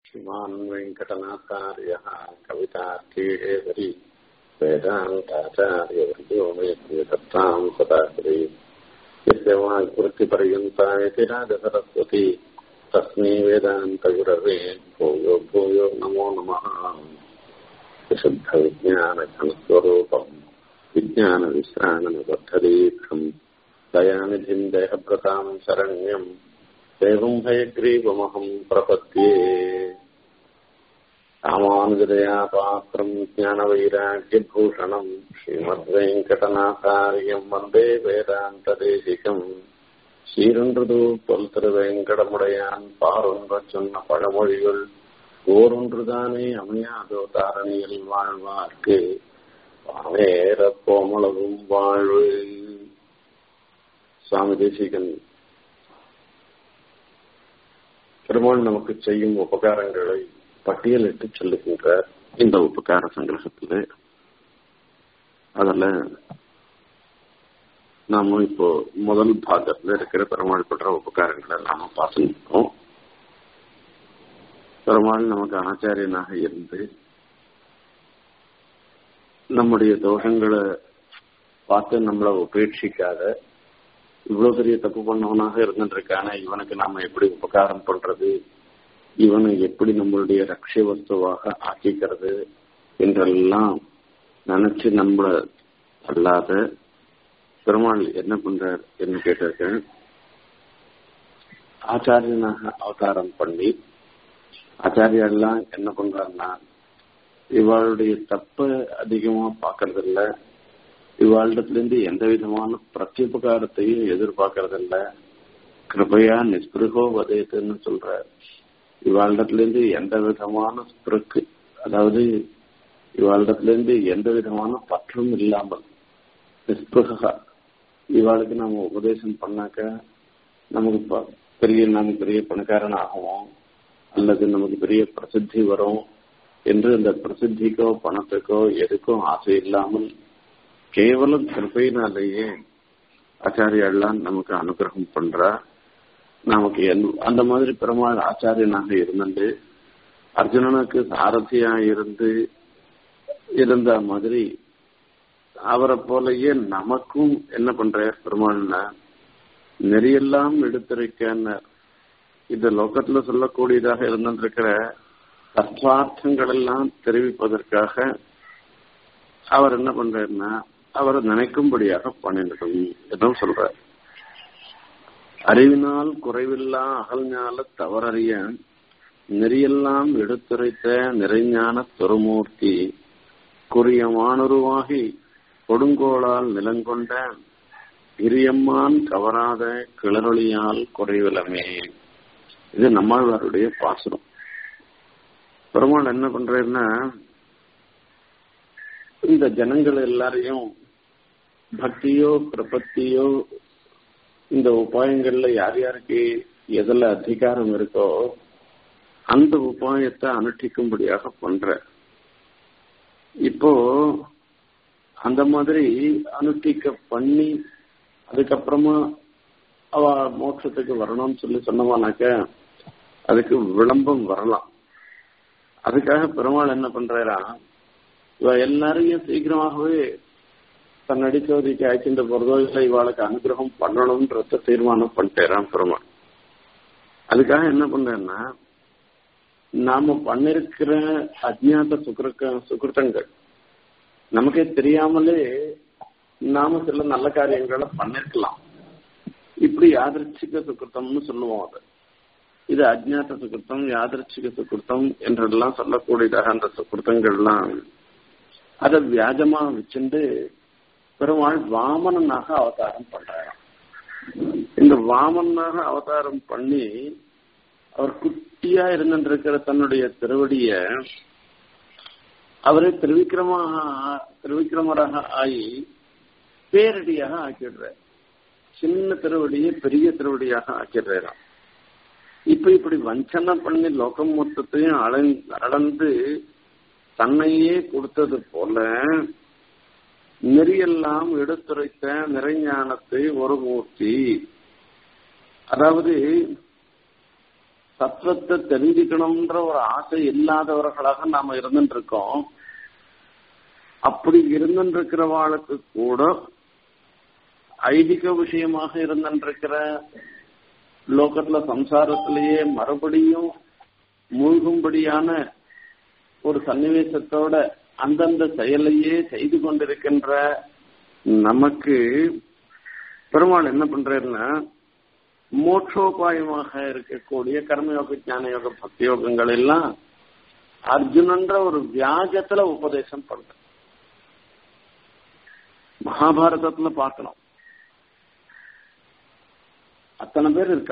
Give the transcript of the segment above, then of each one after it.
श्रीमान् वेङ्कटनाथार्यः कवितार्थीहेवरि वेदान्ताचार्यवर्यो मे दत्ताम् सदा हरि यस्य वाग्वृत्तिपर्यन्ता इति राजसरस्वती तस्मै वेदान्तगुरवे भूयो भूयो नमो नमः विशुद्धविज्ञानघनस्वरूपम् विज्ञानविश्राणनबद्धदीक्षम् दयानिधिम् देहभृताम् शरण्यम् देवम् हयग्रीवमहम् प्रपद्ये रामानुजदया पात्रम् ज्ञानवैराग्यभूषणम् श्रीमद्वेङ्कटनाथार्यम् वन्दे वेदान्तदेशिकम् சீரொன்றுது தொல் திருவேங்கடமுடையான் பாரொன்ற சொன்ன பழமொழிகள் ஓரொன்றுதானே அமையாதோ தாரணியில் வாழ்வார்க்கு வாவேர கோமளவும் வாழ்வு சுவாமி தேசிகன் பெருமாள் நமக்கு செய்யும் உபகாரங்களை பட்டியலிட்டு சொல்லுகின்றார் இந்த உபகார சங்கிரகத்தில் அதுல நாம இப்போ முதல் பாகத்துல இருக்கிற பெருமாள் பண்ற உபகாரங்களை நாம பார்த்துருக்கோம் பெருமாள் நமக்கு ஆச்சாரியனாக இருந்து நம்முடைய தோஷங்களை பார்த்து நம்மளை உபேட்சிக்காத இவ்வளவு பெரிய தப்பு பண்ணவனாக இருந்துருக்கான இவனுக்கு நாம எப்படி உபகாரம் பண்றது இவனை எப்படி நம்மளுடைய ரட்சிய வஸ்துவாக ஆக்கிக்கிறது என்றெல்லாம் நினைச்சு நம்மள அல்லாத பெருமாள் என்ன பண்றார் என்று கேட்டிருக்கேன் ஆச்சாரியனாக அவதாரம் பண்ணி ஆச்சாரியெல்லாம் என்ன பண்றாருன்னா இவாளுடைய தப்ப அதிகமா பாக்குறது இல்ல இவாளிடத்திலிருந்து எந்த விதமான பிரத்யுபகாரத்தையும் எதிர்பார்க்கறது இல்ல கிருபையா நிஸ்பிருகோ வதயத்துன்னு சொல்ற இவாளிடத்திலிருந்து எந்த விதமான ஸ்பிருக்கு அதாவது இவாளிடத்திலிருந்து எந்த விதமான பற்றும் இல்லாமல் நிஸ்பிருகா இவாளுக்கு நாம உபதேசம் பண்ணாக்க நமக்கு பெரிய நாம பெரிய பணக்காரன் ஆகும் அல்லது நமக்கு பெரிய பிரசித்தி வரும் என்று இந்த பிரசித்திக்கோ பணத்துக்கோ எதுக்கும் ஆசை இல்லாமல் கேவலம் கிருப்பையினாலேயே ஆச்சாரியெல்லாம் நமக்கு அனுகிரகம் பண்றா நமக்கு அந்த மாதிரி பெருமாள் ஆச்சாரியனாக இருந்துட்டு அர்ஜுனனுக்கு சாரதியா இருந்து இருந்த மாதிரி அவரை போலயே நமக்கும் என்ன பண்ற பெருமாள்னா நெறியெல்லாம் எடுத்திருக்கன்னு இந்த லோகத்துல சொல்லக்கூடியதாக இருந்திருக்கிற தத்வார்த்தங்கள் எல்லாம் தெரிவிப்பதற்காக அவர் என்ன பண்றாருன்னா அவரை நினைக்கும்படியாக பண்ணிடணும் என்றும் சொல்றார் அறிவினால் குறைவில்லா அகல்ஞால தவறறிய நெறியெல்லாம் எடுத்துரைத்த நிறைஞான துருமூர்த்தி குறியமானுருவாகி கொடுங்கோளால் நிலங்கொண்ட இரியம்மான் கவராத கிளறொளியால் குறைவிலமே இது நம்மாழ்வாருடைய பாசுரம் பெருமாள் என்ன பண்றாருன்னா இந்த ஜனங்கள் எல்லாரையும் பக்தியோ பிரபத்தியோ இந்த உபாயங்கள்ல யார் யாருக்கு எதுல அதிகாரம் இருக்கோ அந்த உபாயத்தை அனுஷ்டிக்கும்படியாக பண்ற இப்போ அந்த மாதிரி அனுஷ்டிக்க பண்ணி அதுக்கப்புறமா அவ மோட்சத்துக்கு வரணும்னு சொல்லி சொன்னவானாக்க அதுக்கு விளம்பம் வரலாம் அதுக்காக பெருமாள் என்ன பண்றாரா இவ எல்லாரையும் சீக்கிரமாகவே தன் அடிச்சோதிக்கு அழைச்சிட்டு போறதோ இல்லை இவாளுக்கு அனுகிரகம் பண்ணணும்ன்றத தீர்மானம் பண்ணிட்டேறான் பெருமாள் அதுக்காக என்ன பண்றேன்னா நாம பண்ணிருக்கிற அஜ்ஞாத சுக்கிருக்க சுக்கிருத்தங்கள் நமக்கே தெரியாமலே நாம சில நல்ல காரியங்களை பண்ணிருக்கலாம் இப்படி யாதிருச்சிக சுக்கிருத்தம்னு சொல்லுவோம் அது இது அஜ்ஞாத சுக்கிருத்தம் யாதிருச்சிக சுக்கிருத்தம் என்றெல்லாம் சொல்லக்கூடியதாக அந்த சுக்கிருத்தங்கள்லாம் அதை வியாஜமா வச்சுட்டு பெருமாள் வாமனனாக அவதாரம் பண்றாராம் இந்த வாமனாக அவதாரம் பண்ணி அவர் குட்டியா இருந்திருக்கிற தன்னுடைய திருவடிய அவரை திருவிக்கிரமாக திருவிக்கிரமராக ஆகி பேரடியாக ஆக்கிடுற சின்ன திருவடியை பெரிய திருவடியாக ஆக்கிடுறாராம் இப்ப இப்படி வஞ்சனை பண்ணி லோகம் மொத்தத்தையும் அளந்து தன்னையே கொடுத்தது போல நெறியெல்லாம் எடுத்துரைத்த நிறைஞானத்தை ஒரு மூர்த்தி அதாவது தத்துவத்தை தெரிஞ்சுக்கணும்ன்ற ஒரு ஆசை இல்லாதவர்களாக நாம இருந்துட்டு இருக்கோம் அப்படி இருந்துருக்கிறவாளுக்கு கூட ஐதிக விஷயமாக இருந்திருக்கிற லோகத்துல சம்சாரத்திலேயே மறுபடியும் மூழ்கும்படியான ஒரு சன்னிவேசத்தோட அந்தந்த செயலையே செய்து கொண்டிருக்கின்ற நமக்கு பெருமாள் என்ன பண்றாருன்னா மோட்சோபாயமாக இருக்கக்கூடிய கர்மயோக ஞான யோக பக்தி யோகங்கள் எல்லாம் அர்ஜுனன்ற ஒரு வியாஜத்துல உபதேசம் பண்ற மகாபாரதத்துல பார்க்கணும் அத்தனை பேர் இருக்கா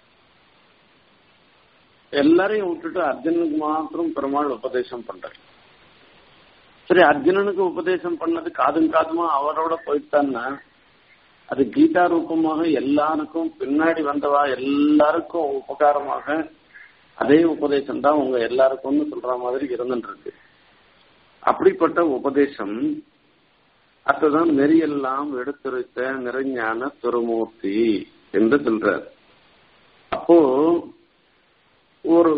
எல்லாரையும் விட்டுட்டு அர்ஜுனனுக்கு மாத்திரம் பெருமாள் உபதேசம் பண்றாரு சரி அர்ஜுனனுக்கு உபதேசம் பண்ணது காதும் காதுமா அவரோட போயிட்டான்னா அது கீதா ரூபமாக எல்லாருக்கும் பின்னாடி வந்தவா எல்லாருக்கும் உபகாரமாக அதே உபதேசம் தான் உங்க எல்லாருக்கும்னு சொல்ற மாதிரி இருந்துட்டு இருக்கு அப்படிப்பட்ட உபதேசம் அதுதான் நெறியெல்லாம் எடுத்துரைத்த நிறைஞான திருமூர்த்தி என்று சொல்றார் அப்போ ஒரு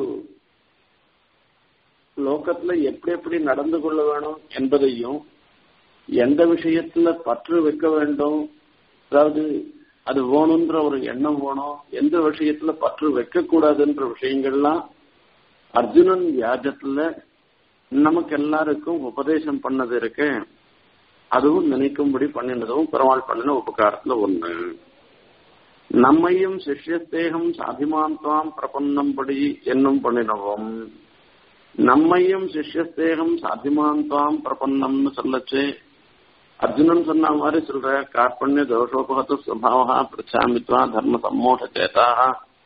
லோகத்துல எப்படி எப்படி நடந்து கொள்ள வேணும் என்பதையும் எந்த விஷயத்துல பற்று வைக்க வேண்டும் அதாவது அது வேணுன்ற ஒரு எண்ணம் வேணும் எந்த விஷயத்துல பற்று வைக்க கூடாதுன்ற விஷயங்கள்லாம் அர்ஜுனன் வியாஜத்துல நமக்கு எல்லாருக்கும் உபதேசம் பண்ணது இருக்கு அதுவும் நினைக்கும்படி பண்ணினதும் பெருமாள் பண்ணின உபகாரத்துல ஒண்ணு நம்மையும் சிஷ்யத்தேகம் சாதிமான்தாம் பிரபன்னம்படி என்னும் பண்ணினவோம் நம்மையும் சிஷ்யஸ்தேகம் சாத்தியமான்தாம் பிரபன்னம்னு சொல்லச்சு அர்ஜுனன் சொன்ன மாதிரி சொல்ற கார்பண்ய தோஷோபகத சுவாவா பிரச்சாமித்வா தர்ம சம்மோஷ சேதாக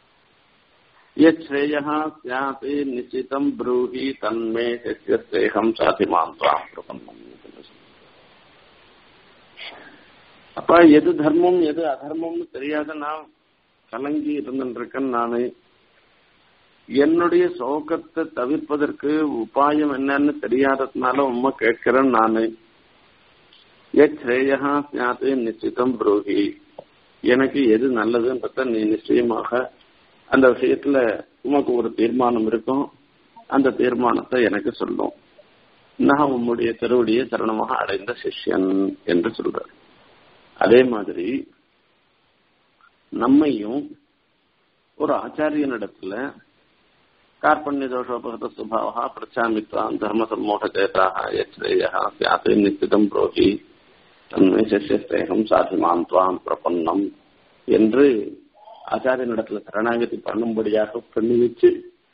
யேயா சியாசி நிச்சிதம் ப்ரூஹி தன்மே சிஷ்யஸ்தேகம் சாத்தியமான்தாம் பிரபன்னம் அப்ப எது தர்மம் எது அதர்மம்னு தெரியாத நான் கலங்கி இருந்துருக்கேன் நானு என்னுடைய சோகத்தை தவிர்ப்பதற்கு உபாயம் என்னன்னு தெரியாததுனால உண்மை கேட்கிறேன் நானு ஏயா சியாத்து நிச்சிதம் புரோகி எனக்கு எது நல்லதுன்றத நீ நிச்சயமாக அந்த விஷயத்துல உமக்கு ஒரு தீர்மானம் இருக்கும் அந்த தீர்மானத்தை எனக்கு சொல்லும் நான் உம்முடைய திருவடியை சரணமாக அடைந்த சிஷ்யன் என்று சொல்றார் அதே மாதிரி நம்மையும் ஒரு ஆச்சாரியனிடத்துல कार्पण्य दोषोपहत स्वभाव प्रचामित्वान् धर्म सम्मोहचेताः यच्छ्रेयः स्यात् निश्चितம் புரோகி தன்மை சிஷ்யஸ்தேகம் சாதிமான் துவாம் பிரபன்னம் என்று ஆச்சாரியனிடத்துல சரணாகதி பண்ணும்படியாக பண்ணி வச்சு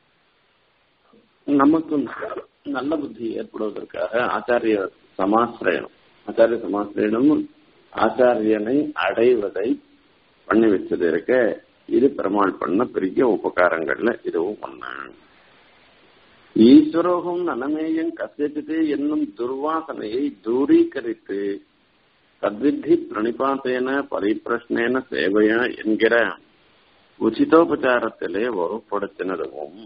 நமக்கு நல்ல புத்தி ஏற்படுவதற்காக ஆச்சாரிய சமாசிரயணம் ஆச்சாரிய சமாசிரயணம் ஆச்சாரியனை அடைவதை பண்ணி வச்சது இருக்க இது பெருமாள் பண்ண பெரிய உபகாரங்கள்ல இதுவும் ஒண்ணு ஈஸ்வரோகம் நனமேயம் கசியத்து என்னும் துர்வாசனையை தூரீகரித்து தத்வித்தி பிரணிபாத்தேன பரிப்பிரஷ்னேன சேவையா என்கிற உச்சிதோபச்சாரத்திலே ஒருப்படுத்தினதுவும்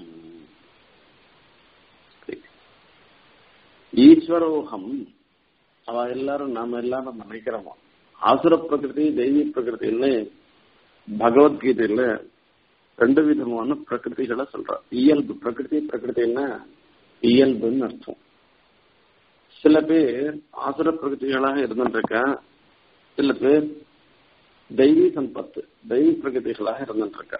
ஈஸ்வரோகம் அவ எல்லாரும் நாம எல்லாரும் நினைக்கிறோமா ஆசுர பிரகிருதி தெய்வீ பிரகிருத்தின்னு பகவத்கீதையில ரெண்டு விதமான பிரகிருதிகளை சொல்ற இயல்பு பிரகிருதி பிரகிருத்தின்னா இயல்புன்னு அர்த்தம் சில பேர் ஆசுர பிரகிருதிகளாக இருந்துருக்க சில பேர் தெய்வீ சம்பத்து தெய்வீ பிரகிருதிகளாக இருந்துருக்க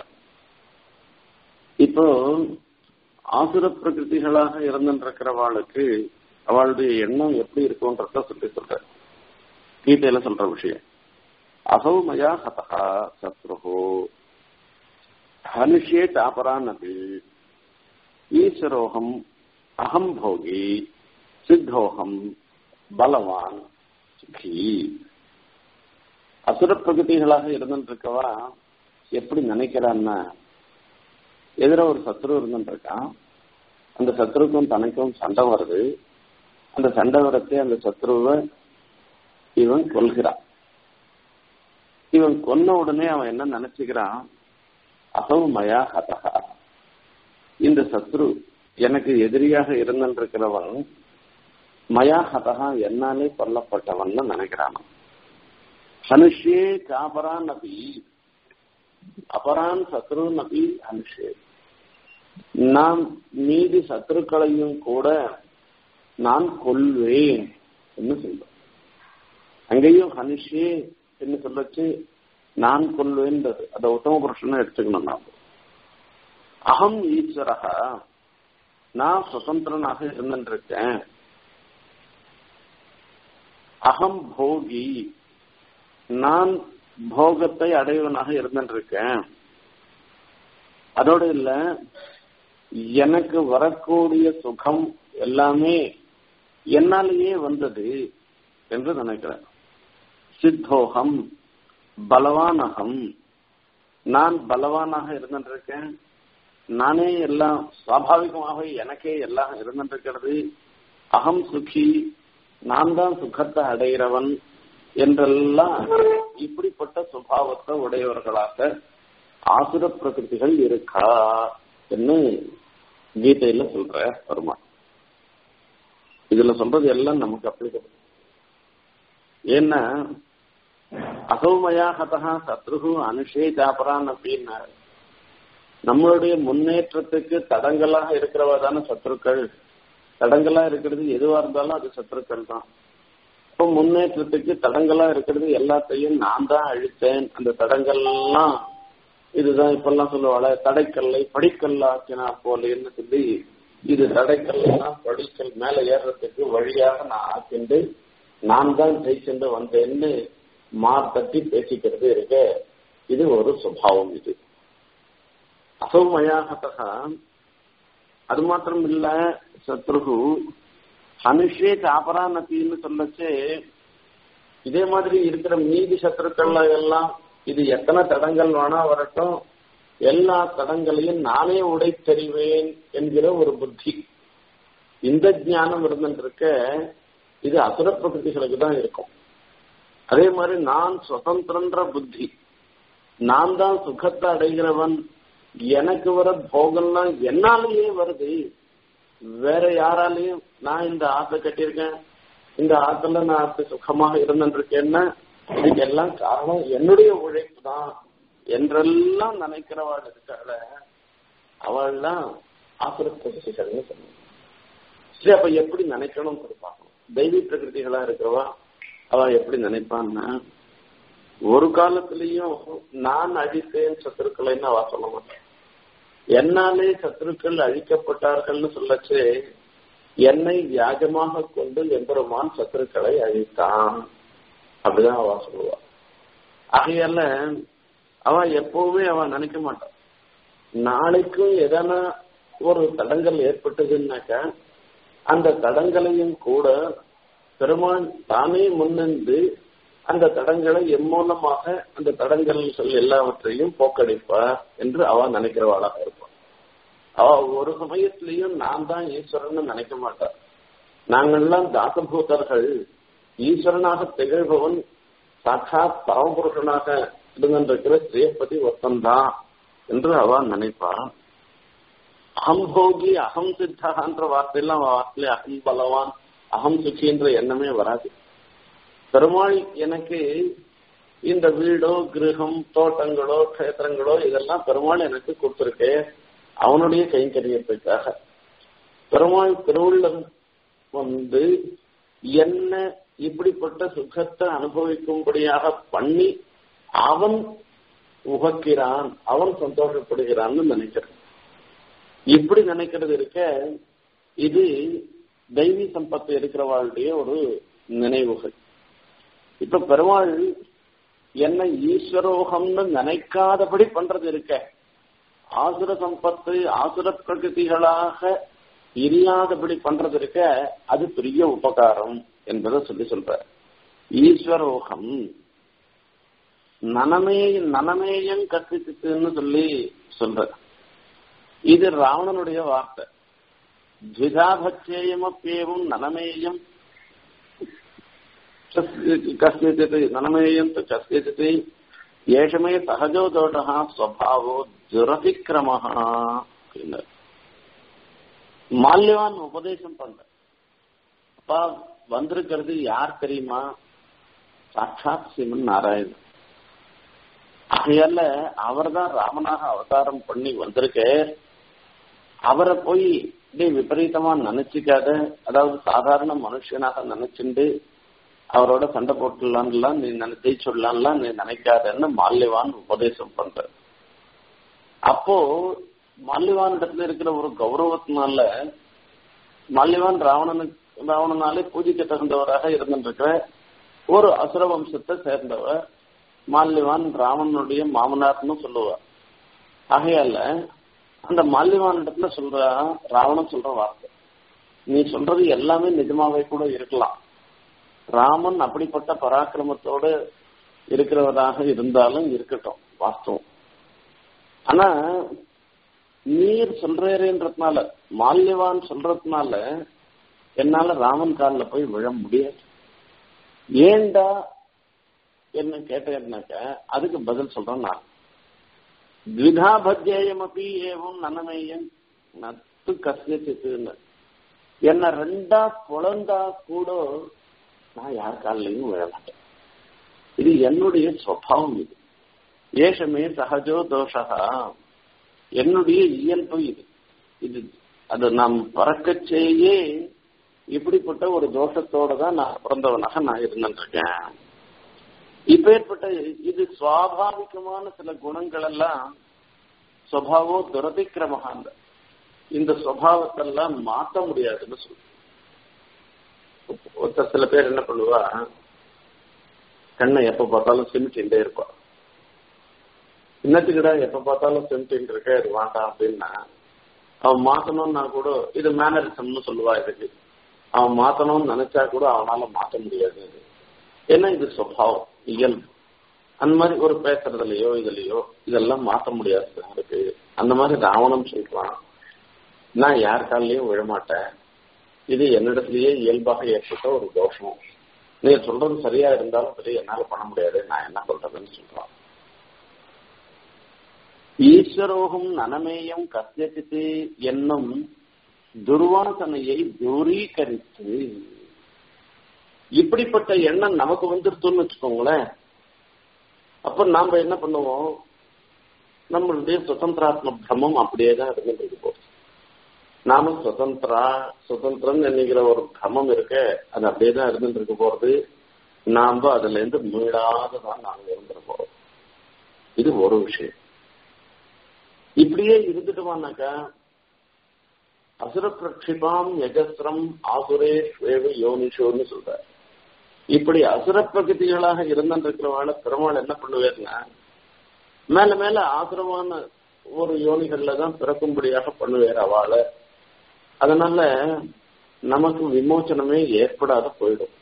இப்போ ஆசுர பிரகிருதிகளாக இருந்துருக்கிறவாளுக்கு அவளுடைய எண்ணம் எப்படி இருக்கும்ன்றத சொல்லி சொல்ற கீதையில சொல்ற விஷயம் அசௌ மயா ஹதா சத்ரு ஹனுஷ்யே தாபரானபி ஈஸ்வரோகம் அகம் போகி சித்தோகம் பலவான் சுகி அசுர பிரகதிகளாக இருந்துருக்கவா எப்படி நினைக்கிறான்னா எதிர ஒரு சத்ரு இருந்துருக்கான் அந்த சத்ருக்கும் தனக்கும் சண்டை வருது அந்த சண்டை வரத்தை அந்த சத்ருவை இவன் கொள்கிறான் இவன் கொன்ன உடனே அவன் என்ன நினைச்சுக்கிறான் அசவு மயா ஹதகா இந்த சத்ரு எனக்கு எதிரியாக இருந்திருக்கிறவன் மயா ஹதகா என்னாலே கொல்லப்பட்டவன் நினைக்கிறான் ஹனுஷே காபரான் நபி அபரான் சத்ரு நபி ஹனுஷே நான் மீதி சத்துருக்களையும் கூட நான் கொள்வேன் என்று சொல்றேன் அங்கேயும் ஹனிஷே என்று சொல்லச்சு நான் கொள்வேன்றது அதை உத்தம புருஷன் எடுத்துக்கணும் நாம் அகம் ஈஸ்வரக நான் சுதந்திரனாக இருந்திருக்கேன் அகம் போகி நான் போகத்தை அடைவனாக இருந்திருக்கேன் அதோடு இல்ல எனக்கு வரக்கூடிய சுகம் எல்லாமே என்னாலேயே வந்தது என்று நினைக்கிறேன் சித்தோகம் பலவானகம் நான் பலவானாக இருந்திருக்கேன் நானே எல்லாம் சுவாபாவிகமாக எனக்கே எல்லாம் இருந்திருக்கிறது அகம் சுகி நான் தான் சுகத்தை அடைகிறவன் என்றெல்லாம் இப்படிப்பட்ட சுபாவத்தை உடையவர்களாக ஆசுர பிரகிருதிகள் இருக்கா என்று கீதையில சொல்ற பெருமாள் இதுல சொல்றது எல்லாம் நமக்கு அப்படி ஏன்னா அசௌமயா ஹதா சத்ருகு அனுஷே ஜாபரான் அப்படின்னாரு நம்மளுடைய முன்னேற்றத்துக்கு தடங்களாக இருக்கிறவா தானே சத்ருக்கள் தடங்களா இருக்கிறது எதுவா இருந்தாலும் அது சத்ருக்கள் தான் இப்போ முன்னேற்றத்துக்கு தடங்களா இருக்கிறது எல்லாத்தையும் நான் தான் அழித்தேன் அந்த தடங்கள்லாம் இதுதான் இப்பெல்லாம் சொல்லுவாள் தடைக்கல்லை படிக்கல்லாக்கினா போலேன்னு சொல்லி இது தடைக்கல்னா படிக்கல் மேல ஏறுறதுக்கு வழியாக நான் ஆக்கிண்டு நான் தான் ஜெயிச்சுண்டு வந்தேன்னு மாத்தட்டி பேசிக்கிறது இருக்க இது ஒரு சுபாவம் இது அசௌமயாகத்தக அது மாத்திரம் இல்ல சத்ருகு ஹனுஷே சாபராநத்தின்னு சொல்லச்சு இதே மாதிரி இருக்கிற மீதி சத்ருக்கள்ல எல்லாம் இது எத்தனை தடங்கள் வேணா வரட்டும் எல்லா தடங்களையும் நானே உடைத்தெறிவேன் என்கிற ஒரு புத்தி இந்த ஞானம் இருந்துருக்க இது அசுர பிரகிருதிகளுக்கு தான் இருக்கும் அதே மாதிரி நான் சுதந்திரன்ற புத்தி நான் தான் சுகத்தை அடைகிறவன் எனக்கு வர போகம்லாம் என்னாலேயே வருது வேற யாராலையும் நான் இந்த ஆத்தை கட்டியிருக்கேன் இந்த ஆத்துல நான் அப்படி சுகமாக இருந்துருக்கேன்னா இதுக்கு எல்லாம் காரணம் என்னுடைய உழைப்பு தான் என்றெல்லாம் நினைக்கிறவாள் இருக்காள அவள்லாம் ஆசுரப்பிரகிருதிகள்னு சொன்னாங்க சரி அப்ப எப்படி நினைக்கணும் பார்க்கணும் தெய்வீ பிரகிருதிகளா இருக்கிறவா அவ எப்படி நினைப்பான்னா ஒரு காலத்திலையும் நான் அழித்தேன் சத்துருக்களைன்னு அவ சொல்ல மாட்டான் என்னாலே சத்துருக்கள் அழிக்கப்பட்டார்கள்னு சொல்லச்சு என்னை வியாஜமாக கொண்டு எம்பெருமான் சத்துருக்களை அழித்தான் அப்படிதான் அவ சொல்லுவா ஆகையால அவ எப்பவுமே அவ நினைக்க மாட்டான் நாளைக்கும் எதனா ஒரு தடங்கள் ஏற்பட்டதுன்னாக்கா அந்த தடங்களையும் கூட பெருமான் தானே முன்னின்று அந்த தடங்களை எம்மூலமாக அந்த தடங்கள் சொல் எல்லாவற்றையும் போக்கடிப்பார் என்று அவ நினைக்கிறவாளாக இருப்பான் அவ ஒரு சமயத்திலையும் நான் தான் ஈஸ்வரன் நினைக்க மாட்டார் நாங்கள்லாம் தாசபூதர்கள் ஈஸ்வரனாக திகழ்பவன் சாட்சாத் பரமபுருஷனாக இருந்திருக்கிற ஸ்ரீபதி ஒத்தந்தான் என்று அவ நினைப்பா அகம் போகி அகம் சித்தகான்ற வார்த்தையெல்லாம் வார்த்தையில அகம் பலவான் அகம் சுகி என்ற எண்ணமே வராது பெருமாள் எனக்கு இந்த வீடோ கிரகம் தோட்டங்களோ கஷேத்திரங்களோ இதெல்லாம் பெருமாள் எனக்கு கொடுத்திருக்கே அவனுடைய கைங்கரியத்துக்காக பெருமாள் திருவுள்ளம் வந்து என்ன இப்படிப்பட்ட சுகத்தை அனுபவிக்கும்படியாக பண்ணி அவன் உகக்கிறான் அவன் சந்தோஷப்படுகிறான்னு நினைக்கிறான் இப்படி நினைக்கிறது இருக்க இது தெய்வீ சம்பத்து இருக்கிறவாளுடைய ஒரு நினைவுகள் இப்ப பெருமாள் என்னை ஈஸ்வரோகம்னு நினைக்காதபடி பண்றது இருக்க ஆசுர சம்பத்து ஆசுர பிரகிருதிகளாக இல்லாதபடி பண்றது இருக்க அது பெரிய உபகாரம் என்பதை சொல்லி சொல்ற ஈஸ்வரோகம் நனமே நனமேயம் கற்பித்துன்னு சொல்லி சொல்ற இது ராவணனுடைய வார்த்தை द्विधाभक्षेयमप्येवम् ननमेयम् कस्यचित् ननमेयम् तु कस्यचित् एष मे सहजो दोषः स्वभावो दुरतिक्रमः மால்யவான் உபதேசம் பண்ற அப்பா வந்திருக்கிறது யார் தெரியுமா சாட்சாத் சிவன் நாராயணன் ஆகையால அவர் தான் ராமனாக அவதாரம் பண்ணி வந்திருக்க அவரை போய் இப்படி விபரீதமா நினைச்சுக்காத அதாவது சாதாரண மனுஷனாக நினைச்சுண்டு அவரோட சண்டை போட்டுடலாம்லாம் நீ நினைச்சை சொல்லலாம்லாம் நீ நினைக்காதன்னு மால்யவான் உபதேசம் பண்ற அப்போ மால்யவான் இடத்துல இருக்கிற ஒரு கௌரவத்தினால மால்யவான் ராவணனுக்கு ராவணனாலே பூஜிக்க தகுந்தவராக இருந்திருக்கிற ஒரு அசுர வம்சத்தை சேர்ந்தவர் மால்யவான் ராவணனுடைய மாமனார்னு சொல்லுவார் ஆகையால அந்த மால்யவான் இடத்துல சொல்ற ராவணன் சொல்ற வார்த்தை நீ சொல்றது எல்லாமே நிஜமாவே கூட இருக்கலாம் ராமன் அப்படிப்பட்ட பராக்கிரமத்தோடு இருக்கிறவராக இருந்தாலும் இருக்கட்டும் வாஸ்தவம் ஆனா நீர் சொல்றேன்றதுனால மால்யவான் சொல்றதுனால என்னால ராமன் காலில் போய் விழ முடியாது ஏண்டா என்ன கேட்டேன்னாக்க அதுக்கு பதில் சொல்றேன் நான் த்விதா பத்தியம் அப்படி ஏவம் நன்னமேயன் நத்து கசியத்துன்னு என்ன ரெண்டா குழந்தா கூட நான் யார் காலிலையும் விழ மாட்டேன் இது என்னுடைய சுவாவம் இது ஏஷமே சகஜோ தோஷா என்னுடைய இயல்பு இது இது அது நாம் பறக்கச்சேயே இப்படிப்பட்ட ஒரு தோஷத்தோட தான் நான் பிறந்தவனாக நான் இருந்துருக்கேன் இப்பேற்பட்ட இது சுவாபாவிகமான சில குணங்கள் எல்லாம் சுவாவோ துரதிக்கிரமகாந்த இந்த சுவாவத்தெல்லாம் மாற்ற முடியாதுன்னு சொல்லு ஒருத்தர் சில பேர் என்ன பண்ணுவா கண்ணை எப்ப பார்த்தாலும் சிமிட்டின்டே இருப்பா இன்னத்துக்குடா எப்ப பார்த்தாலும் சிமிட்டின் இருக்க இது வேண்டாம் அப்படின்னா அவன் மாத்தணும்னா கூட இது மேனரிசம்னு சொல்லுவா இதுக்கு அவன் மாத்தணும்னு நினைச்சா கூட அவனால மாத்த முடியாது ஏன்னா இது சுவாவம் இயல்பு அந்த மாதிரி ஒரு பேசுறதுலயோ இதுலயோ இதெல்லாம் மாத்த முடியாது இருக்கு அந்த மாதிரி ராவணம் சொல்றான் நான் யார் காலையும் விழமாட்டேன் இது என்னிடத்திலேயே இயல்பாக ஏற்பட்ட ஒரு தோஷம் நீங்க சொல்றது சரியா இருந்தாலும் சரி என்னால பண்ண முடியாது நான் என்ன சொல்றதுன்னு சொல்றான் ஈஸ்வரோகம் நனமேயம் கத்தியத்து என்னும் துர்வாசனையை தூரீகரித்து இப்படிப்பட்ட எண்ணம் நமக்கு வந்துருத்தோம்னு வச்சுக்கோங்களேன் அப்ப நாம என்ன பண்ணுவோம் நம்மளுடைய சுதந்திராத்ம பிரமம் அப்படியே தான் இருந்துட்டு போகுது நாம சுதந்திரா சுதந்திரம் நினைக்கிற ஒரு பிரமம் இருக்க அது அப்படியே தான் இருந்துட்டு இருக்க போறது நாம அதுல இருந்து மீளாததான் நாங்க இருந்துட்டு போறோம் இது ஒரு விஷயம் இப்படியே இருந்துட்டோம்னாக்கா அசுர பிரக்ஷிபாம் யஜஸ்ரம் ஆசுரே ஸ்வேவ யோனிஷோன்னு சொல்ற இப்படி அசுர பிரகதிகளாக இருந்திருக்கிறவாಳ பெருமாள் என்ன பண்ணுவார்னா மேல மேல ஆசுரமான ஒரு யோனிகள்ல தான் பிறக்கும்படியாக பண்ணுவார் அவளை அதனால நமக்கு விமோச்சனமே ஏற்படாத போயிடும்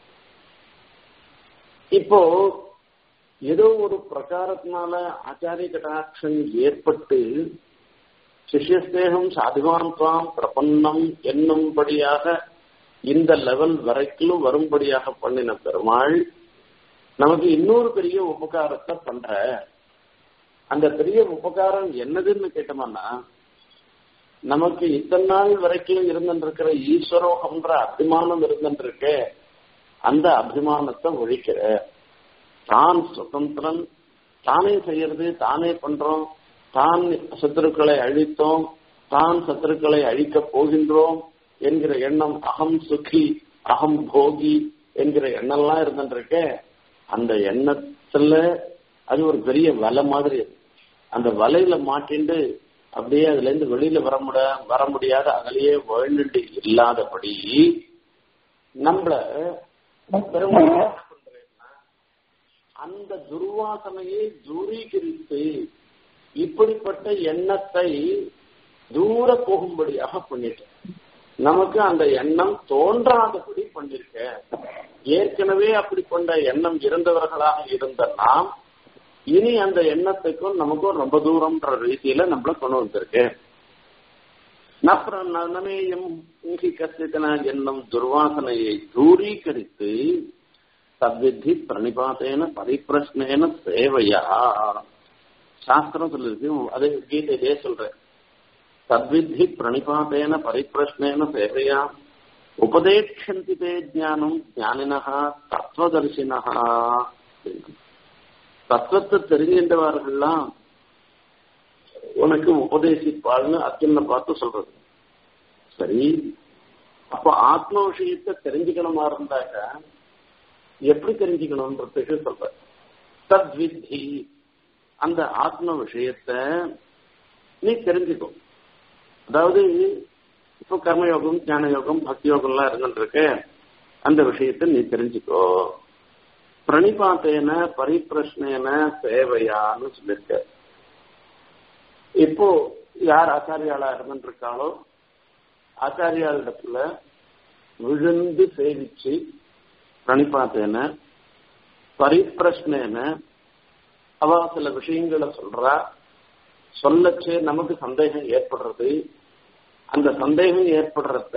இப்போ ஏதோ ஒரு பிரகாரத்தினால ஆச்சாரிய கட்டாட்சம் ஏற்பட்டு சிஷ்யஸ்தேகம் சாதிவான்பாம் பிரபன்னம் என்னும்படியாக இந்த லெவல் வரைக்கும் வரும்படியாக பண்ணின பெருமாள் நமக்கு இன்னொரு பெரிய உபகாரத்தை பண்ற அந்த பெரிய உபகாரம் என்னதுன்னு கேட்டோம்னா நமக்கு இத்தனை நாள் வரைக்கும் இருந்துருக்கிற ஈஸ்வரோகம்ன்ற அபிமானம் இருந்துருக்க அந்த அபிமானத்தை ஒழிக்கிற தான் சுதந்திரன் தானே செய்யறது தானே பண்றோம் தான் சத்துருக்களை அழித்தோம் தான் சத்துருக்களை அழிக்கப் போகின்றோம் என்கிற எண்ணம் அகம் சுகி அகம் போகி என்கிற எண்ணம்லாம் இருந்துருக்க அந்த எண்ணத்துல அது ஒரு பெரிய வலை மாதிரி அந்த வலையில மாட்டிண்டு அப்படியே அதுல இருந்து வெளியில வர முட வர முடியாத அதுலயே வாழ்ந்துட்டு இல்லாதபடி நம்மள பெருமாள் அந்த துர்வாசனையை தூரீகரித்து இப்படிப்பட்ட எண்ணத்தை தூர போகும்படியாக பண்ணிட்டேன் நமக்கு அந்த எண்ணம் தோன்றாதபடி பண்ணிருக்க ஏற்கனவே அப்படி கொண்ட எண்ணம் இருந்தவர்களாக இருந்த நாம் இனி அந்த எண்ணத்துக்கும் நமக்கும் ரொம்ப தூரம்ன்ற ரீதியில நம்மள கொண்டு வந்திருக்கு நனமேயம் கசித்தன என்னும் துர்வாசனையை தூரீகரித்து தத்வித்தி பிரணிபாத்தேன பரிப்பிரஷ்னேன சேவையா சாஸ்திரம் சொல்லிருக்கு அதே கீதையிலே சொல்றேன் தத்வித்தி பிரணிபாத்தேன பரிப்பிரஷ்னேன சேவையா உபதேட்சந்தி தே ஜானம் ஞானினஹா தத்துவதர்சினஹா தத்துவத்தை தெரிஞ்சின்றவர்கள்லாம் உனக்கு உபதேசிப்பாள்னு அர்ஜுனை பார்த்து சொல்றது சரி அப்ப ஆத்ம விஷயத்தை தெரிஞ்சுக்கணுமா இருந்தாக்க எப்படி தெரிஞ்சுக்கணும்ன்றதுக்கு சொல்ற தத்வித்தி அந்த ஆத்ம விஷயத்த நீ தெரிஞ்சுக்கோ அதாவது இப்போ கர்மயோகம் ஞான யோகம் பக்தி யோகம்லாம் இருந்துருக்கு அந்த விஷயத்தை நீ தெரிஞ்சுக்கோ பிரணிபாத்தேன பரிப்பிரஷ்னேன சேவையான்னு சொல்லியிருக்க இப்போ யார் ஆச்சாரியாளா இருந்துருக்காளோ ஆச்சாரியாளிடத்துல விழுந்து சேவிச்சு பிரணிபாத்தேன பரிப்பிரஷ்னேன அவ சில விஷயங்களை சொல்றா சொல்லச்சே நமக்கு சந்தேகம் ஏற்படுறது அந்த சந்தேகம் ஏற்படுறத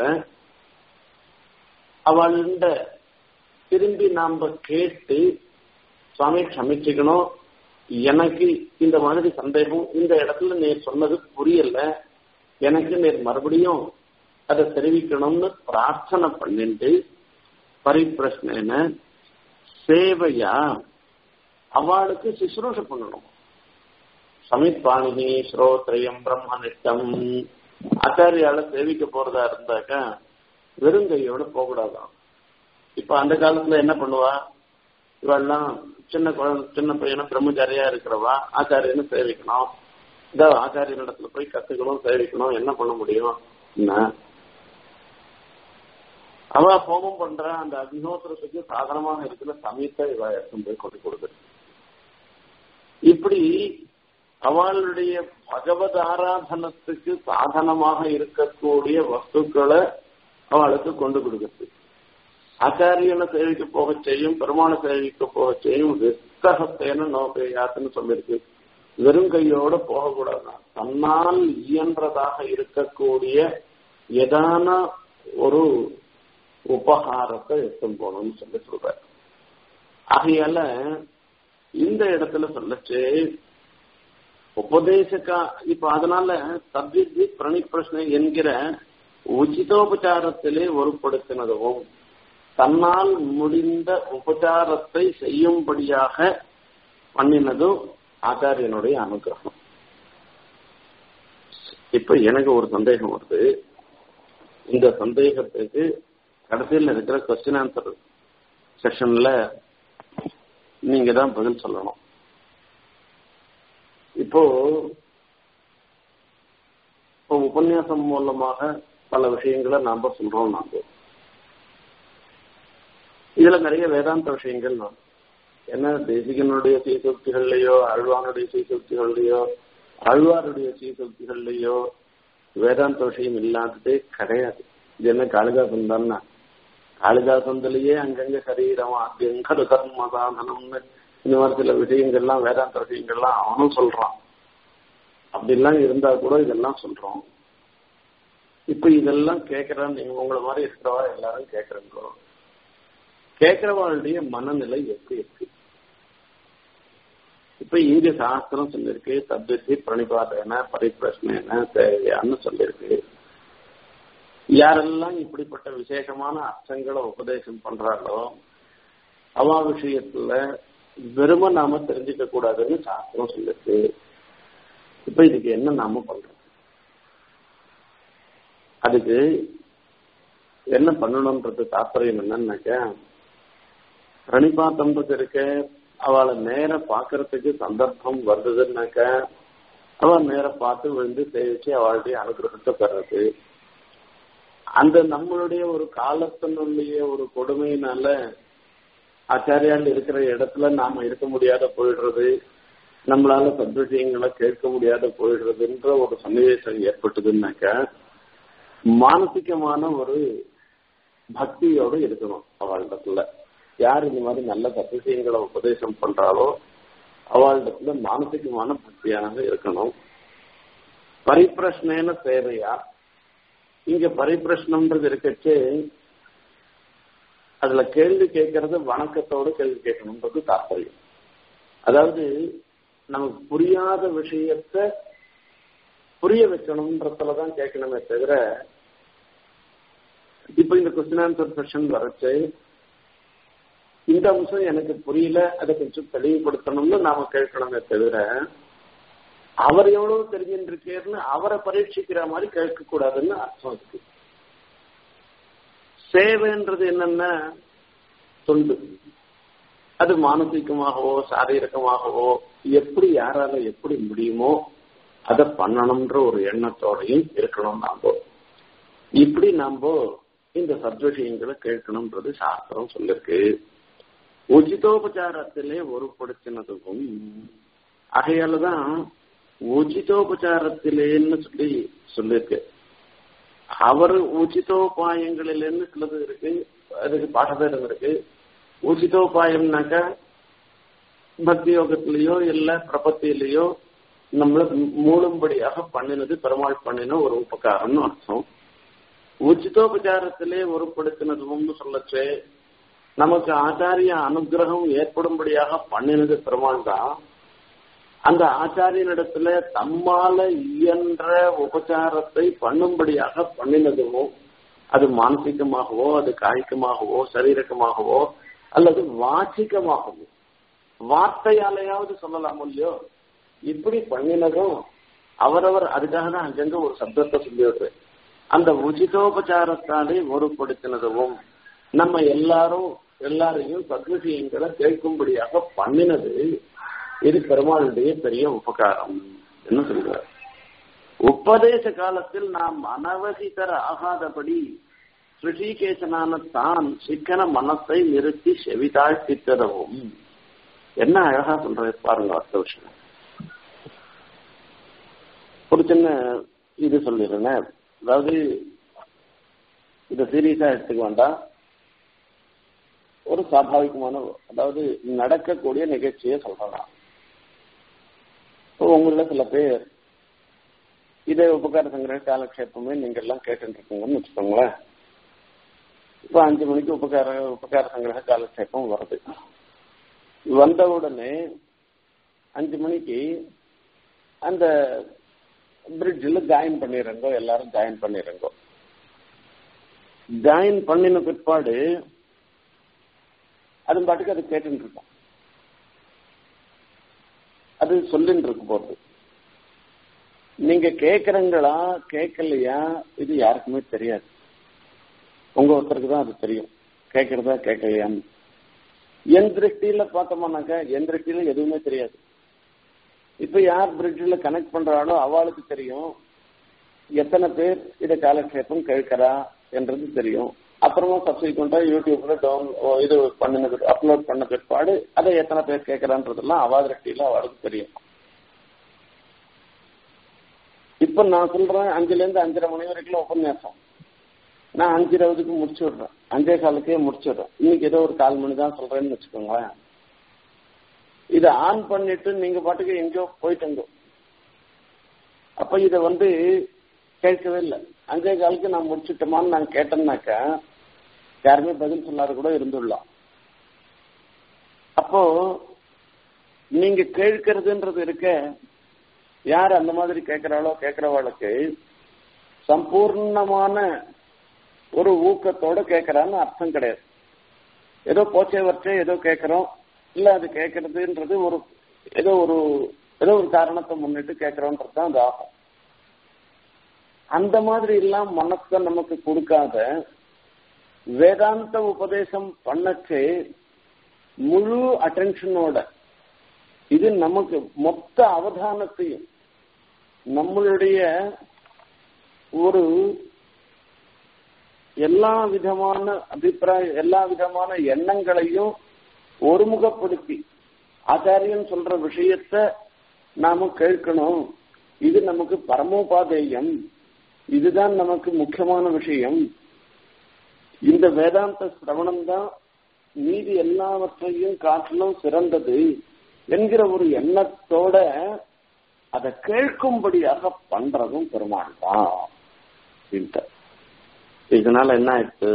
அவள்கிட்ட திரும்பி நாம கேட்டு சுவாமி க்ஷமிச்சுக்கணும் எனக்கு இந்த மாதிரி சந்தேகம் இந்த இடத்துல நீ சொன்னது புரியல எனக்கு நீ மறுபடியும் அதை தெரிவிக்கணும்னு பிரார்த்தனை பண்ணிட்டு பரிப்பிரஷ்ன சேவையா அவளுக்கு சுசுரூஷ பண்ணணும் சமித்பாணினி ஸ்ரோத்ரயம் பிரம்மனிஷ்டம் ஆச்சாரியால சேவிக்க போறதா இருந்தாக்கா வெறுங்கையோட போகக்கூடாதான் இப்ப அந்த காலத்துல என்ன பண்ணுவா இவெல்லாம் சின்ன குழந்தை சின்ன பையனை பிரம்மச்சாரியா இருக்கிறவா ஆச்சாரியன்னு சேவிக்கணும் இதோ ஆச்சாரிய இடத்துல போய் கத்துக்கணும் சேவிக்கணும் என்ன பண்ண முடியும் என்ன அவ ஹோமம் பண்ற அந்த அக்னிஹோத்திரத்துக்கு சாதனமாக இருக்கிற சமயத்தை இவ எடுத்து போய் கொண்டு கொடுக்குறது இப்படி அவளுடைய பகவத் ஆராதனத்துக்கு சாதனமாக இருக்கக்கூடிய வஸ்துக்களை அவளுக்கு கொண்டு கொடுக்குறது ஆச்சாரியனை சேவிக்க போக செய்யும் பெருமாளை சேவிக்க போக செய்யும் வித்தகத்தேன நோக்கையாத்துன்னு சொல்லியிருக்கு வெறும் கையோட போகக்கூடாது தன்னால் இயன்றதாக இருக்கக்கூடிய எதான ஒரு உபகாரத்தை எடுத்துன்னு போகணும்னு சொல்லி சொல்ற ஆகையால இந்த இடத்துல சொல்லச்சு உபதேசக்கா இப்ப அதனால தத்வித்தி பிரணி பிரஷ்ன என்கிற உச்சிதோபச்சாரத்திலே ஒருப்படுத்தினதும் தன்னால் முடிந்த உபச்சாரத்தை செய்யும்படியாக பண்ணினதும் ஆச்சாரியனுடைய அனுகிரகம் இப்ப எனக்கு ஒரு சந்தேகம் வருது இந்த சந்தேகத்துக்கு கடைசியில் இருக்கிற கொஸ்டின் ஆன்சர் செஷன்ல நீங்க தான் பதில் சொல்லணும் இப்போ இப்போ உபன்யாசம் மூலமாக பல விஷயங்களை நாம சொல்றோம் நாம இதுல நிறைய வேதாந்த விஷயங்கள் என்ன தேசிகனுடைய சீசக்திகள்லயோ ஆழ்வானுடைய சீசக்திகள்லயோ ஆழ்வாருடைய சீசக்திகள்லயோ வேதாந்த விஷயம் இல்லாததே கிடையாது இது என்ன காளிதாசன் தானே காளிதாசந்திலேயே அங்கங்க சரீரம் அங்கங்க கர்ம சாதனம்னு இந்த மாதிரி சில விஷயங்கள்லாம் வேதாந்த விஷயங்கள்லாம் அவனும் சொல்றான் அப்படிலாம் இருந்தா கூட இதெல்லாம் சொல்றோம் இப்ப இதெல்லாம் கேட்கறான் நீங்க உங்களை மாதிரி இருக்கிறவா எல்லாரும் கேட்கறீங்களோ கேட்கிறவர்களுடைய மனநிலை எப்படி இருக்கு இப்ப இங்க சாஸ்திரம் சொல்லிருக்கு தத்வித்தி பிரணிபாதன பரிப்பிரஷ்ன தேவையான்னு சொல்லிருக்கு யாரெல்லாம் இப்படிப்பட்ட விசேஷமான அர்த்தங்களை உபதேசம் பண்றாங்களோ அவா விஷயத்துல வெறும நாம தெரிஞ்சுக்க கூடாதுன்னு சாஸ்திரம் சொல்லிருக்கு இப்ப இதுக்கு என்ன நாம பண்றோம் அதுக்கு என்ன பண்ணணும்ன்றது தாற்பயம் என்னன்னாக்க பிரணிபாத்தம்ன்றது இருக்க அவளை நேர பாக்குறதுக்கு சந்தர்ப்பம் வந்ததுன்னாக்க அவள் நேர பார்த்து விழுந்து சேவிச்சு அவளுடைய அனுகிரகத்தை பெறது அந்த நம்மளுடைய ஒரு காலத்தினுடைய ஒரு கொடுமையினால ஆச்சாரியால் இருக்கிற இடத்துல நாம இருக்க முடியாத போயிடுறது நம்மளால சத்விஷயங்களை கேட்க முடியாத போயிடுறதுன்ற ஒரு சன்னிவேசம் ஏற்பட்டதுன்னாக்க மானசிகமான ஒரு பக்தியோடு இருக்கணும் அவளிடத்துல யார் இந்த மாதிரி நல்ல சத்விஷயங்களை உபதேசம் பண்றாளோ அவளிடத்துல மானசிகமான பக்தியானது இருக்கணும் பரிப்பிரஷ்னேன சேவையா இங்க பரிப்பிரஷ்னம்ன்றது இருக்கச்சு அதுல கேள்வி கேட்கறது வணக்கத்தோடு கேள்வி கேட்கணும்ன்றது தாற்பயம் அதாவது நமக்கு புரியாத விஷயத்த புரிய வைக்கணும்ன்றதுலதான் கேட்கணுமே தவிர இப்ப இந்த கொஸ்டின் ஆன்சர் செஷன் வரச்சு இந்த அம்சம் எனக்கு புரியல அதை கொஞ்சம் தெளிவுபடுத்தணும்னு நாம கேட்கணுமே தவிர அவர் எவ்வளவு தெரிஞ்சுருக்கேன்னு அவரை பரீட்சிக்கிற மாதிரி கேட்க கூடாதுன்னு அர்த்தம் இருக்கு சேவைன்றது என்னன்னா தொண்டு அது மானசீகமாகவோ சாரீரகமாகவோ எப்படி யாரால எப்படி முடியுமோ அதை பண்ணணும்ன்ற ஒரு எண்ணத்தோடையும் இருக்கணும் நாம இப்படி நாம இந்த சத்விஷயங்களை கேட்கணும்ன்றது சாஸ்திரம் சொல்லிருக்கு உச்சிதோபச்சாரத்திலே ஒருபடுத்தினதுக்கும் ஆகையாலதான் உச்சிதோபச்சாரத்திலேன்னு சொல்லி சொல்லிருக்கு அவர் உச்சிதோபாயங்களிலேன்னு சிலது இருக்கு அதுக்கு பாடபேதம் இருக்கு உச்சிதோபாயம்னாக்கா பக்தி யோகத்திலேயோ இல்ல பிரபத்திலேயோ நம்மள மூழும்படியாக பண்ணினது பெருமாள் பண்ணின ஒரு உபகாரம்னு அர்த்தம் உச்சிதோபச்சாரத்திலே ஒருப்படுத்தினதும்னு சொல்லச்சே நமக்கு ஆச்சாரிய அனுகிரகம் ஏற்படும்படியாக பண்ணினது பெருமாள் தான் அந்த ஆச்சாரியனிடத்துல தம்மால இயன்ற உபச்சாரத்தை பண்ணும்படியாக பண்ணினதுமோ அது மானசிகமாகவோ அது காய்கமாகவோ சரீரகமாகவோ அல்லது வாச்சிகமாகவோ வார்த்தையாலையாவது சொல்லலாம் இல்லையோ இப்படி பண்ணினதும் அவரவர் அதுக்காக தான் அங்கங்க ஒரு சப்தத்தை சொல்லிவிடுறது அந்த உச்சிதோபச்சாரத்தாலே ஒருப்படுத்தினதும் நம்ம எல்லாரும் எல்லாரையும் சத்விஷயங்களை கேட்கும்படியாக பண்ணினது இது பெருமாளுடைய பெரிய உபகாரம் என்ன சொல்றார் உபதேச காலத்தில் நாம் அனவசித்தர ஆகாதபடி ரிஷிகேசனான தான் சிக்கன மனத்தை நிறுத்தி செவிதாழ்த்தித்தரவும் என்ன அழகா சொல்றது பாருங்க அடுத்த விஷயம் ஒரு சின்ன இது சொல்லிடுறேன் அதாவது இதை சீரியஸா எடுத்துக்க வேண்டாம் ஒரு சாபாவிகமான அதாவது நடக்கக்கூடிய நிகழ்ச்சியை சொல்றலாம் இப்போ உங்கள சில பேர் இதே உபகார சங்கிரக காலக்ஷேபமே நீங்க எல்லாம் கேட்டு இருக்கீங்கன்னு வச்சுக்கோங்களேன் இப்போ அஞ்சு மணிக்கு உபகார உபகார சங்கிரக காலக்ஷேபம் வருது வந்த உடனே அஞ்சு மணிக்கு அந்த பிரிட்ஜில் ஜாயின் பண்ணிடுறங்கோ எல்லாரும் ஜாயின் பண்ணிடுறங்கோ ஜாயின் பண்ணின பிற்பாடு அது பாட்டுக்கு அது கேட்டுட்டு இருக்கும் அது சொல்லிட்டு இருக்கு போறது நீங்க கேக்குறீங்களா கேட்கலையா இது யாருக்குமே தெரியாது உங்க ஒருத்தருக்கு தான் அது தெரியும் கேட்கறதா கேட்கலையான்னு என் திருஷ்டியில பார்த்தோம்னாக்கா என் திருஷ்டியில எதுவுமே தெரியாது இப்ப யார் பிரிட்ஜில் கனெக்ட் பண்றாளோ அவளுக்கு தெரியும் எத்தனை பேர் இதை காலக்ஷேபம் கேட்கிறா என்றது தெரியும் அப்புறமா சப்சிக்வெண்டா யூடியூப்ல டவுன் இது பண்ணினது அப்லோட் பண்ண பிற்பாடு அதை எத்தனை பேர் கேட்கறான்றதெல்லாம் அவா திருஷ்டியில அவளுக்கு தெரியும் இப்ப நான் சொல்றேன் அஞ்சுல இருந்து அஞ்சரை மணி வரைக்கும் உபன்யாசம் நான் அஞ்சு இருபதுக்கு முடிச்சு விடுறேன் அஞ்சே காலுக்கே முடிச்சிடுறேன் இன்னைக்கு ஏதோ ஒரு கால் மணி தான் சொல்றேன்னு வச்சுக்கோங்களேன் இதை ஆன் பண்ணிட்டு நீங்க பாட்டுக்கு எங்கேயோ போயிட்டு அப்ப இத வந்து கேட்கவே இல்லை அஞ்சே காலுக்கு நான் முடிச்சுட்டோமான்னு நான் கேட்டேன்னாக்கா யாருமே பதில் சொல்லாத கூட இருந்துடலாம் அப்போ நீங்க கேட்கறதுன்றது இருக்க யார் அந்த மாதிரி கேட்கிறாளோ கேட்கிறவாளுக்கு சம்பூர்ணமான ஒரு ஊக்கத்தோட கேட்கறான்னு அர்த்தம் கிடையாது ஏதோ போச்சே வச்சே ஏதோ கேட்கிறோம் இல்ல அது கேட்கறதுன்றது ஒரு ஏதோ ஒரு ஏதோ ஒரு காரணத்தை முன்னிட்டு கேட்கிறோன்றது தான் அது ஆகும் அந்த மாதிரி எல்லாம் மனசை நமக்கு கொடுக்காத வேதாந்த உபதேசம் பண்ணச்சு முழு அட்டென்ஷனோட இது நமக்கு மொத்த அவதானத்தையும் நம்மளுடைய ஒரு எல்லா விதமான அபிப்பிராய எல்லா விதமான எண்ணங்களையும் ஒருமுகப்படுத்தி ஆச்சாரியன் சொல்ற விஷயத்த நாம கேட்கணும் இது நமக்கு பரமோபாதேயம் இதுதான் நமக்கு முக்கியமான விஷயம் இந்த வேதாந்த சிரவணம் தான் மீதி எல்லாவற்றையும் காட்டிலும் சிறந்தது என்கிற ஒரு எண்ணத்தோட அதை கேட்கும்படியாக பண்றதும் பெருமாள் தான் அப்படின்ட்டு இதனால என்ன ஆயிடுச்சு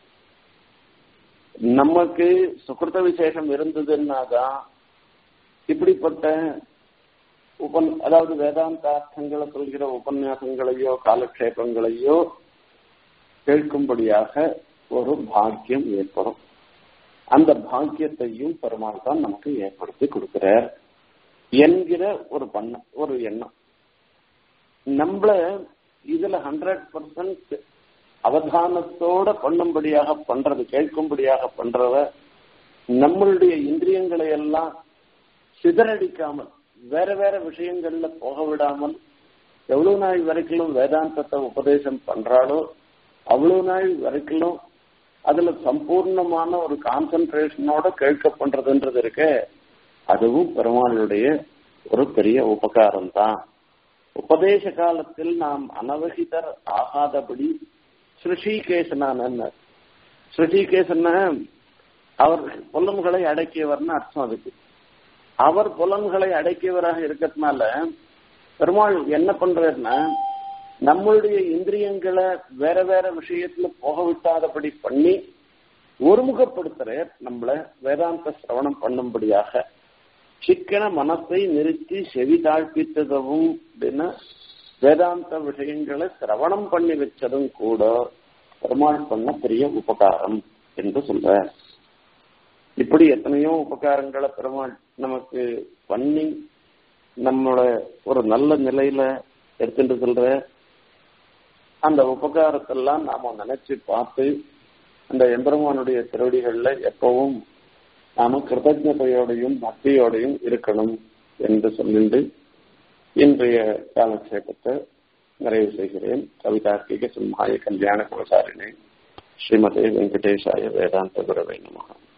நமக்கு சுகிருத விசேஷம் இருந்ததுன்னாதான் இப்படிப்பட்ட உபன் அதாவது வேதாந்தார்த்தங்களை சொல்கிற உபன்யாசங்களையோ காலக்ஷேபங்களையோ கேட்கும்படியாக ஒரு பாக்கியம் ஏற்படும் அந்த பாக்கியத்தையும் பெருமாள் தான் நமக்கு ஏற்படுத்தி கொடுக்கிறார் என்கிற ஒரு பண்ண ஒரு எண்ணம் நம்மள இதுல ஹண்ட்ரட் பர்சன்ட் அவதானத்தோட பண்ணும்படியாக பண்றது கேட்கும்படியாக பண்றத நம்மளுடைய இந்திரியங்களை எல்லாம் சிதறடிக்காமல் வேற வேற விஷயங்கள்ல போக விடாமல் எவ்வளவு நாள் வரைக்கும் வேதாந்தத்தை உபதேசம் பண்றாளோ அவ்வளவு நாள் வரைக்கும் அதுல சம்பூர்ணமான ஒரு கான்சென்ட்ரேஷனோட கேட்க பண்றதுன்றது இருக்க அதுவும் பெருமாளுடைய ஒரு பெரிய உபகாரம் தான் உபதேச காலத்தில் நாம் அனவகிதர் ஆகாதபடி ஸ்ருஷிகேசனான ஸ்ருஷிகேசன அவர் புலன்களை அடக்கியவர்னு அர்த்தம் அதுக்கு அவர் புலன்களை அடக்கியவராக இருக்கிறதுனால பெருமாள் என்ன பண்றாருன்னா நம்மளுடைய இந்திரியங்களை வேற வேற விஷயத்துல போக விட்டாதபடி பண்ணி ஒருமுகப்படுத்துறார் நம்மள வேதாந்த சிரவணம் பண்ணும்படியாக சிக்கன மனத்தை நிறுத்தி செவி தாழ்ப்பித்ததும் அப்படின்னா வேதாந்த விஷயங்களை சிரவணம் பண்ணி வச்சதும் கூட பெருமாள் பண்ண பெரிய உபகாரம் என்று சொல்ற இப்படி எத்தனையோ உபகாரங்களை பெருமாள் நமக்கு பண்ணி நம்மளோட ஒரு நல்ல நிலையில எடுத்துட்டு சொல்ற அந்த உபகாரத்தெல்லாம் நாம நினைச்சு பார்த்து அந்த எம்பெருமானுடைய திருவடிகள்ல எப்பவும் நாம கிருதஜதையோடையும் பக்தியோடையும் இருக்கணும் என்று சொல்லிட்டு இன்றைய காலக்ஷேபத்தை நிறைவு செய்கிறேன் கவிதார்க்கிக சிம்ஹாய கல்யாண குலசாரிணே ஸ்ரீமதே வெங்கடேஷாய வேதாந்த குரவை நமகா